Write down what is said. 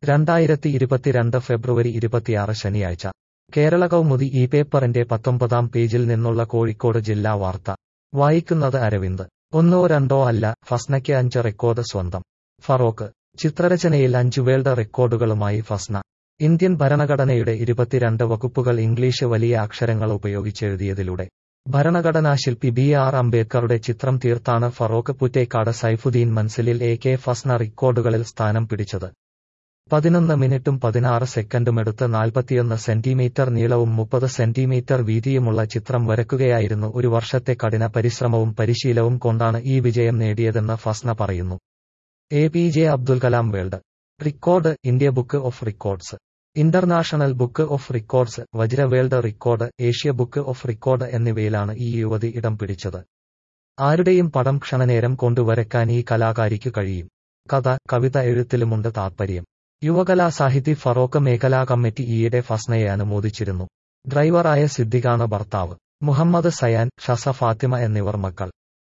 രണ്ടായിരത്തി ഇരുപത്തിരണ്ട് ഫെബ്രുവരി ഇരുപത്തിയാറ് ശനിയാഴ്ച കേരള കൗമുദി ഈ പേപ്പറിന്റെ പത്തൊമ്പതാം പേജിൽ നിന്നുള്ള കോഴിക്കോട് ജില്ലാ വാർത്ത വായിക്കുന്നത് അരവിന്ദ് ഒന്നോ രണ്ടോ അല്ല ഫസ്നയ്ക്ക് അഞ്ച് റെക്കോർഡ് സ്വന്തം ഫറോക്ക് ചിത്രരചനയിൽ അഞ്ചു വേൾഡ് റെക്കോർഡുകളുമായി ഫസ്ന ഇന്ത്യൻ ഭരണഘടനയുടെ ഇരുപത്തിരണ്ട് വകുപ്പുകൾ ഇംഗ്ലീഷ് വലിയ അക്ഷരങ്ങൾ ഉപയോഗിച്ചെഴുതിയതിലൂടെ ഭരണഘടനാ ശില്പി ബി ആർ അംബേദ്കറുടെ ചിത്രം തീർത്താണ് ഫറോക്ക് പുറ്റേക്കാട് സൈഫുദ്ദീൻ മൻസിലിൽ എ കെ ഫസ്ന റെക്കോർഡുകളിൽ സ്ഥാനം പിടിച്ചത് പതിനൊന്ന് മിനിറ്റും പതിനാറ് സെക്കൻഡുമെടുത്ത് നാൽപ്പത്തിയൊന്ന് സെന്റിമീറ്റർ നീളവും മുപ്പത് സെന്റിമീറ്റർ വീതിയുമുള്ള ചിത്രം വരക്കുകയായിരുന്നു ഒരു വർഷത്തെ കഠിന പരിശ്രമവും പരിശീലവും കൊണ്ടാണ് ഈ വിജയം നേടിയതെന്ന് ഫസ്ന പറയുന്നു A P J Abdul Kalam world record India book of records international book of records Vajra world record Asia book of record എന്നിവയിലാണ് ഈ യുവതി ഇടം പിടിച്ചത് ആരുടെയും പടം ക്ഷണനേരം കൊണ്ട് വരയ്ക്കാൻ ഈ കലാകാരിക്കു കഴിയും കഥ കവിത എഴുത്തിലുമുണ്ട് താത്പര്യം യുവകലാ സാഹിതി ഫറോക്ക് മേഖലാ കമ്മിറ്റി ഈയിടെ ഫസ്നയെ അനുമോദിച്ചിരുന്നു ഡ്രൈവറായ സിദ്ദിഖാണ് ഭർത്താവ് മുഹമ്മദ് സയാൻ ഷസ ഫാത്തിമ എന്നിവർ മക്കൾ